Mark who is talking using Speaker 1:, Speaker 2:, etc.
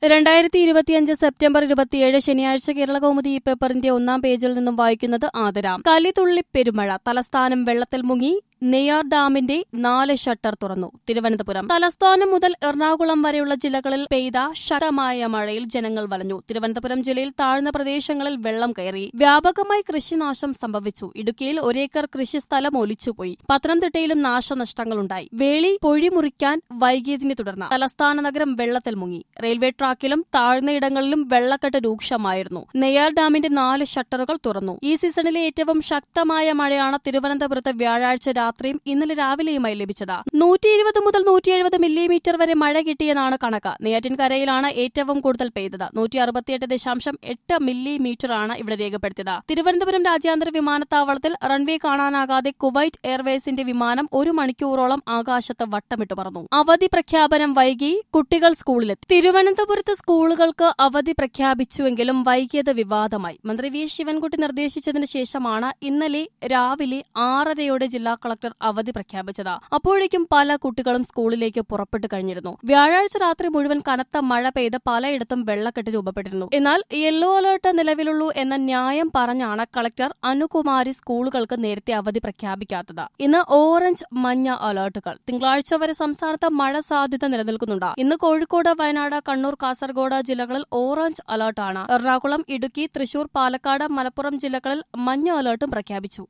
Speaker 1: രണ്ടായിരത്തി ഇരുപത്തിയഞ്ച് സെപ്റ്റംബർ ഇരുപത്തിയേഴ് ശനിയാഴ്ച കേരള കൗമുദി ഈ പേപ്പറിന്റെ ഒന്നാം പേജിൽ നിന്നും വായിക്കുന്നത് ആദരാം കലിതുള്ളി പെരുമഴ തലസ്ഥാനം വെള്ളത്തിൽ മുങ്ങി നെയ്യാർ ഡാമിന്റെ നാല് ഷട്ടർ തുറന്നു തിരുവനന്തപുരം തലസ്ഥാനം മുതൽ എറണാകുളം വരെയുള്ള ജില്ലകളിൽ പെയ്ത ശക്തമായ മഴയിൽ ജനങ്ങൾ വലഞ്ഞു തിരുവനന്തപുരം ജില്ലയിൽ താഴ്ന്ന പ്രദേശങ്ങളിൽ വെള്ളം കയറി വ്യാപകമായി കൃഷിനാശം സംഭവിച്ചു ഇടുക്കിയിൽ ഒരേക്കർ കൃഷിസ്ഥലം ഒലിച്ചുപോയി പത്തനംതിട്ടയിലും നാശനഷ്ടങ്ങളുണ്ടായി വേളി പൊഴിമുറിക്കാൻ വൈകിയതിനെ തുടർന്ന് തലസ്ഥാന നഗരം വെള്ളത്തിൽ മുങ്ങി റെയിൽവേ ട്രാക്കിലും താഴ്ന്നയിടങ്ങളിലും വെള്ളക്കെട്ട് രൂക്ഷമായിരുന്നു നെയ്യാർ ഡാമിന്റെ നാല് ഷട്ടറുകൾ തുറന്നു ഈ സീസണിലെ ഏറ്റവും ശക്തമായ മഴയാണ് തിരുവനന്തപുരത്ത് വ്യാഴാഴ്ച രാത്രിയും ഇന്നലെ രാവിലെയുമായി ലഭിച്ചത് നൂറ്റി ഇരുപത് മുതൽ നൂറ്റി എഴുപത് മില്ലിമീറ്റർ വരെ മഴ കിട്ടിയെന്നാണ് കണക്ക് നെയ്യാറ്റിൻകരയിലാണ് ഏറ്റവും കൂടുതൽ പെയ്തത് നൂറ്റി അറുപത്തിയെട്ട് ദശാംശം എട്ട് മില്ലിമീറ്ററാണ് ഇവിടെ രേഖപ്പെടുത്തിയത് തിരുവനന്തപുരം രാജ്യാന്തര വിമാനത്താവളത്തിൽ റൺവേ കാണാനാകാതെ കുവൈറ്റ് എയർവേസിന്റെ വിമാനം ഒരു മണിക്കൂറോളം ആകാശത്ത് വട്ടമിട്ട് പറന്നു അവധി പ്രഖ്യാപനം വൈകി കുട്ടികൾ സ്കൂളിലെത്തി തിരുവനന്തപുരത്ത് സ്കൂളുകൾക്ക് അവധി പ്രഖ്യാപിച്ചുവെങ്കിലും വൈകിയത് വിവാദമായി മന്ത്രി വി ശിവൻകുട്ടി നിർദ്ദേശിച്ചതിന് ശേഷമാണ് ഇന്നലെ രാവിലെ ആറരയോടെ ജില്ലാ കളക്ടർ അവധി പ്രഖ്യാപിച്ചത് അപ്പോഴേക്കും പല കുട്ടികളും സ്കൂളിലേക്ക് പുറപ്പെട്ടു കഴിഞ്ഞിരുന്നു വ്യാഴാഴ്ച രാത്രി മുഴുവൻ കനത്ത മഴ പെയ്ത് പലയിടത്തും വെള്ളക്കെട്ട് രൂപപ്പെട്ടിരുന്നു എന്നാൽ യെല്ലോ അലർട്ട് നിലവിലുള്ളൂ എന്ന ന്യായം പറഞ്ഞാണ് കളക്ടർ അനുകുമാരി സ്കൂളുകൾക്ക് നേരത്തെ അവധി പ്രഖ്യാപിക്കാത്തത് ഇന്ന് ഓറഞ്ച് മഞ്ഞ അലർട്ടുകൾ തിങ്കളാഴ്ച വരെ സംസ്ഥാനത്ത് മഴ സാധ്യത നിലനിൽക്കുന്നുണ്ട് ഇന്ന് കോഴിക്കോട് വയനാട് കണ്ണൂർ കാസർഗോഡ് ജില്ലകളിൽ ഓറഞ്ച് അലർട്ടാണ് എറണാകുളം ഇടുക്കി തൃശൂർ പാലക്കാട് മലപ്പുറം ജില്ലകളിൽ മഞ്ഞ അലർട്ടും പ്രഖ്യാപിച്ചു